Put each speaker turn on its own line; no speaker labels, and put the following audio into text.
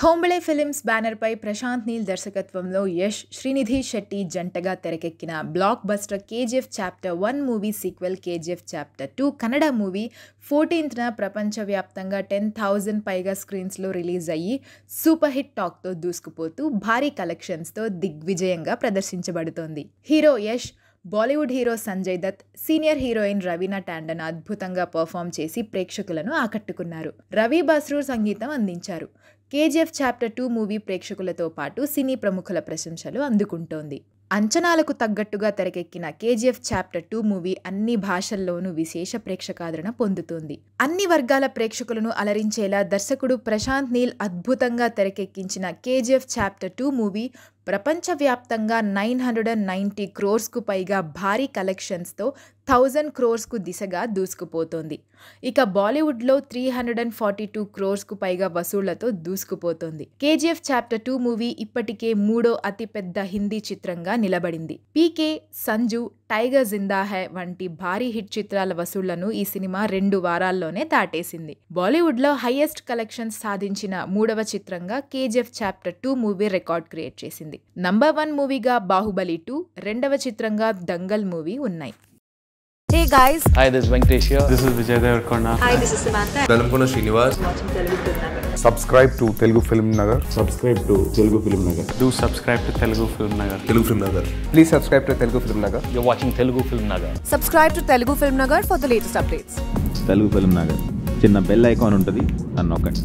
హోంబళే films బ్యానర్పై ప్రశాంత్ నీల్ దర్శకత్వంలో యష్ శ్రీనిధి శెట్టి జంటగా తెరకెక్కిన blockbuster KGF chapter one movie sequel KGF chapter two Kannada movie ఫోర్టీన్త్న ప్రపంచవ్యాప్తంగా టెన్ థౌజండ్ పైగా స్క్రీన్స్లో రిలీజ్ అయ్యి సూపర్ హిట్ టాక్తో దూసుకుపోతూ భారీ కలెక్షన్స్తో దిగ్విజయంగా ప్రదర్శించబడుతోంది hero Yash Bollywood hero Sanjay Dutt senior heroine Raveena Tandon అద్భుతంగా పర్ఫామ్ చేసి ప్రేక్షకులను ఆకట్టుకున్నారు రవి బస్రూర్ సంగీతం అందించారు కేజీఎఫ్ చాప్టర్ టూ మూవీ ప్రేక్షకులతో పాటు సినీ ప్రముఖుల ప్రశంసలు అందుకుంటోంది అంచనాలకు తగ్గట్టుగా తెరకెక్కిన కేజీఎఫ్ చాప్టర్ టూ మూవీ అన్ని భాషల్లోనూ విశేష ప్రేక్షకాదరణ పొందుతోంది అన్ని వర్గాల ప్రేక్షకులను అలరించేలా దర్శకుడు ప్రశాంత్ నీల్ అద్భుతంగా తెరకెక్కించిన కేజీఎఫ్ చాప్టర్ టూ మూవీ ప్రపంచవ్యాప్తంగా నైన్ హండ్రెడ్ అండ్ నైంటీ క్రోర్స్కు పైగా భారీ కలెక్షన్స్తో థౌజండ్ క్రోర్స్కు దిశగా దూసుకుపోతోంది ఇక బాలీవుడ్లో three hundred and forty two క్రోర్స్కు పైగా వసూళ్లతో దూసుకుపోతోంది కేజీఎఫ్ చాప్టర్ టూ మూవీ ఇప్పటికే మూడో అతిపెద్ద హిందీ చిత్రంగా నిలబడింది పీకే సంజు టైగర్ జిందా హై వంటి భారీ హిట్ చిత్రాల వసూళ్లను ఈ సినిమా రెండు వారాల్లోనే దాటేసింది బాలీవుడ్లో హైయెస్ట్ కలెక్షన్స్ సాధించిన మూడవ చిత్రంగా KGF chapter two movie record create చేసింది నంబర్ వన్ మూవీగా బాహుబలి టూ రెండవ చిత్రంగా దంగల్ మూవీ ఉన్నాయి
Hey guys,
Hi, this is Venkatesh here.
This is Vijay Devarkonda.
hi, this is Samantha.
నలుపున Srinivas
subscribe to Telugu Film Nagar.
subscribe to Telugu Film Nagar.
Do subscribe to Telugu Film Nagar.
Telugu film Nagar
Please subscribe to Telugu Film Nagar.
You're watching Telugu Film Nagar.
Subscribe to Telugu Film Nagar for the latest updates.
Telugu film Nagar చిన్న bell icon ఉంటుంది అని నొక్కండి